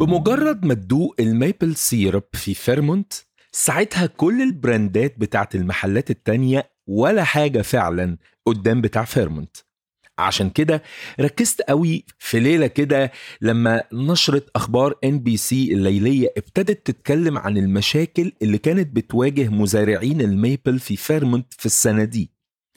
بمجرد ما تدوق الميبل سيرب في فيرمونت ساعتها كل البراندات بتاعت المحلات التانية ولا حاجة فعلا قدام بتاع فيرمونت عشان كده ركزت قوي في ليلة كده لما نشرة أخبار ان بي سي الليلية ابتدت تتكلم عن المشاكل اللي كانت بتواجه مزارعين الميبل في فيرمونت في السنة دي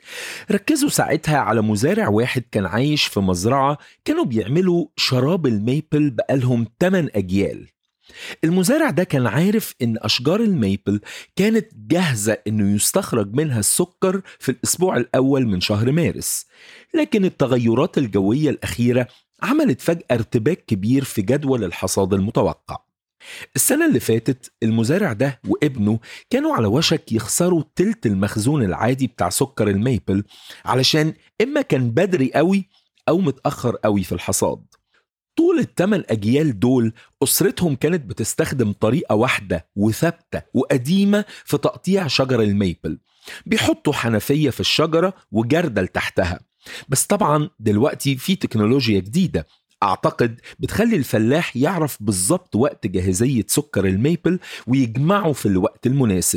ركزوا ساعتها على مزارع واحد كان عايش في مزرعة كانوا بيعملوا شراب الميبل بقالهم 8 أجيال المزارع ده كان عارف ان اشجار الميبل كانت جاهزه انه يستخرج منها السكر في الاسبوع الاول من شهر مارس لكن التغيرات الجويه الاخيره عملت فجاه ارتباك كبير في جدول الحصاد المتوقع السنة اللي فاتت المزارع ده وابنه كانوا على وشك يخسروا تلت المخزون العادي بتاع سكر الميبل علشان إما كان بدري قوي أو متأخر قوي في الحصاد طول الثمان أجيال دول أسرتهم كانت بتستخدم طريقة واحدة وثابتة وقديمة في تقطيع شجر الميبل بيحطوا حنفية في الشجرة وجردل تحتها بس طبعا دلوقتي في تكنولوجيا جديدة أعتقد بتخلي الفلاح يعرف بالظبط وقت جاهزية سكر الميبل ويجمعه في الوقت المناسب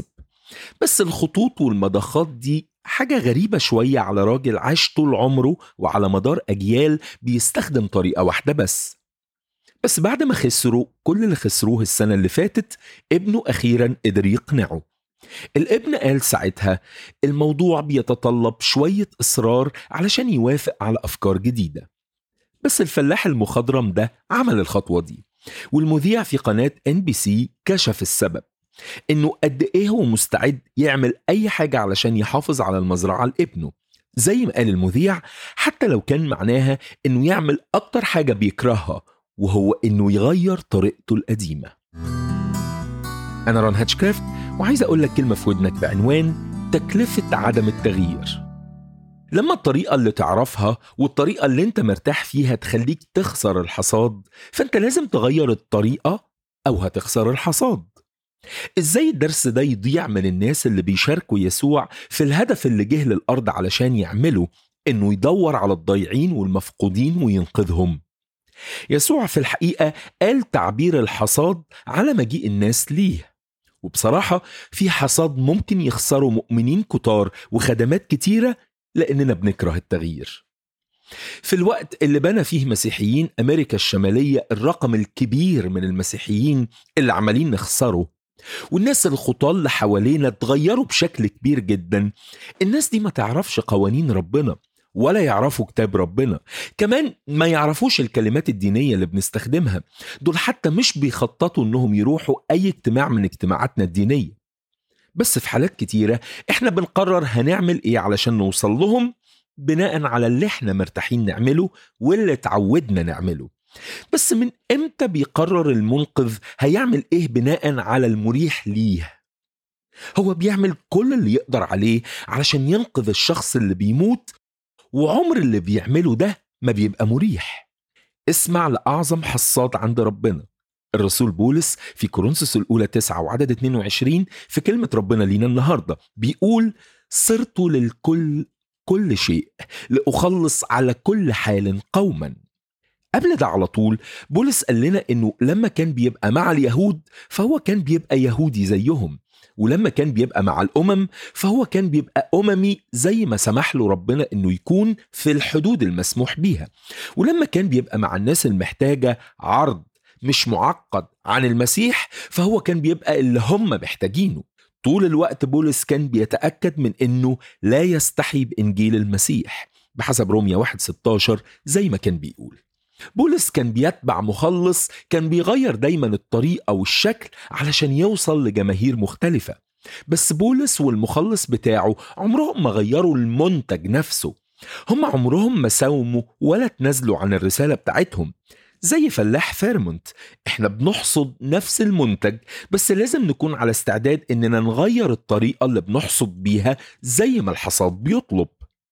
بس الخطوط والمضخات دي حاجة غريبة شوية على راجل عاش طول عمره وعلى مدار أجيال بيستخدم طريقة واحدة بس بس بعد ما خسروا كل اللي خسروه السنة اللي فاتت ابنه أخيرا قدر يقنعه الابن قال ساعتها الموضوع بيتطلب شوية إصرار علشان يوافق على أفكار جديدة بس الفلاح المخضرم ده عمل الخطوة دي والمذيع في قناة ان بي سي كشف السبب انه قد ايه هو مستعد يعمل اي حاجة علشان يحافظ على المزرعة لابنه زي ما قال المذيع حتى لو كان معناها انه يعمل اكتر حاجة بيكرهها وهو انه يغير طريقته القديمة انا رون هاتشكرافت وعايز اقول لك كلمة في ودنك بعنوان تكلفة عدم التغيير لما الطريقة اللي تعرفها والطريقة اللي انت مرتاح فيها تخليك تخسر الحصاد فانت لازم تغير الطريقة او هتخسر الحصاد ازاي الدرس ده يضيع من الناس اللي بيشاركوا يسوع في الهدف اللي جه للارض علشان يعمله انه يدور على الضايعين والمفقودين وينقذهم يسوع في الحقيقة قال تعبير الحصاد على مجيء الناس ليه وبصراحة في حصاد ممكن يخسروا مؤمنين كتار وخدمات كتيرة لأننا بنكره التغيير في الوقت اللي بنى فيه مسيحيين أمريكا الشمالية الرقم الكبير من المسيحيين اللي عمالين نخسره والناس الخطاة اللي حوالينا اتغيروا بشكل كبير جدا الناس دي ما تعرفش قوانين ربنا ولا يعرفوا كتاب ربنا كمان ما يعرفوش الكلمات الدينية اللي بنستخدمها دول حتى مش بيخططوا انهم يروحوا اي اجتماع من اجتماعاتنا الدينية بس في حالات كتيرة احنا بنقرر هنعمل ايه علشان نوصل لهم بناء على اللي احنا مرتاحين نعمله واللي اتعودنا نعمله بس من امتى بيقرر المنقذ هيعمل ايه بناء على المريح ليه هو بيعمل كل اللي يقدر عليه علشان ينقذ الشخص اللي بيموت وعمر اللي بيعمله ده ما بيبقى مريح اسمع لأعظم حصاد عند ربنا الرسول بولس في كورنثوس الأولى 9 وعدد 22 في كلمة ربنا لينا النهاردة بيقول صرت للكل كل شيء لأخلص على كل حال قوما قبل ده على طول بولس قال لنا انه لما كان بيبقى مع اليهود فهو كان بيبقى يهودي زيهم ولما كان بيبقى مع الامم فهو كان بيبقى اممي زي ما سمح له ربنا انه يكون في الحدود المسموح بيها ولما كان بيبقى مع الناس المحتاجه عرض مش معقد عن المسيح فهو كان بيبقى اللي هم محتاجينه طول الوقت بولس كان بيتأكد من أنه لا يستحي بإنجيل المسيح بحسب روميا 1.16 زي ما كان بيقول بولس كان بيتبع مخلص كان بيغير دايما الطريقة والشكل علشان يوصل لجماهير مختلفة بس بولس والمخلص بتاعه عمرهم ما غيروا المنتج نفسه هم عمرهم ما ساوموا ولا تنازلوا عن الرسالة بتاعتهم زي فلاح فيرمونت احنا بنحصد نفس المنتج بس لازم نكون على استعداد اننا نغير الطريقة اللي بنحصد بيها زي ما الحصاد بيطلب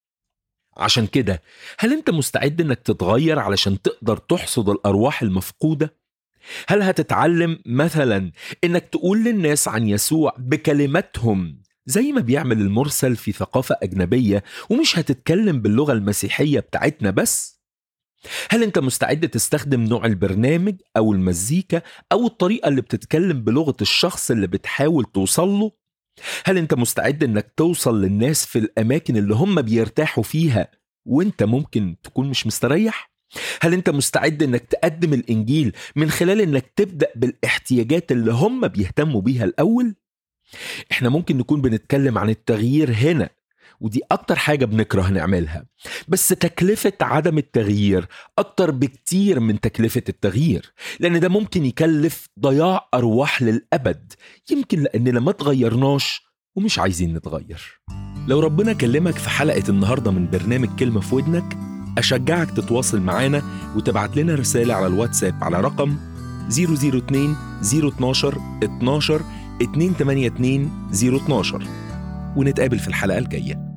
عشان كده هل انت مستعد انك تتغير علشان تقدر تحصد الارواح المفقودة؟ هل هتتعلم مثلا انك تقول للناس عن يسوع بكلماتهم زي ما بيعمل المرسل في ثقافة أجنبية ومش هتتكلم باللغة المسيحية بتاعتنا بس؟ هل انت مستعد تستخدم نوع البرنامج او المزيكا او الطريقه اللي بتتكلم بلغه الشخص اللي بتحاول توصل له هل انت مستعد انك توصل للناس في الاماكن اللي هم بيرتاحوا فيها وانت ممكن تكون مش مستريح هل انت مستعد انك تقدم الانجيل من خلال انك تبدا بالاحتياجات اللي هم بيهتموا بيها الاول احنا ممكن نكون بنتكلم عن التغيير هنا ودي أكتر حاجة بنكره نعملها بس تكلفة عدم التغيير أكتر بكتير من تكلفة التغيير لأن ده ممكن يكلف ضياع أرواح للأبد يمكن لأننا ما تغيرناش ومش عايزين نتغير لو ربنا كلمك في حلقة النهاردة من برنامج كلمة في ودنك أشجعك تتواصل معانا وتبعت لنا رسالة على الواتساب على رقم 002 012 12 282 012 ونتقابل في الحلقة الجاية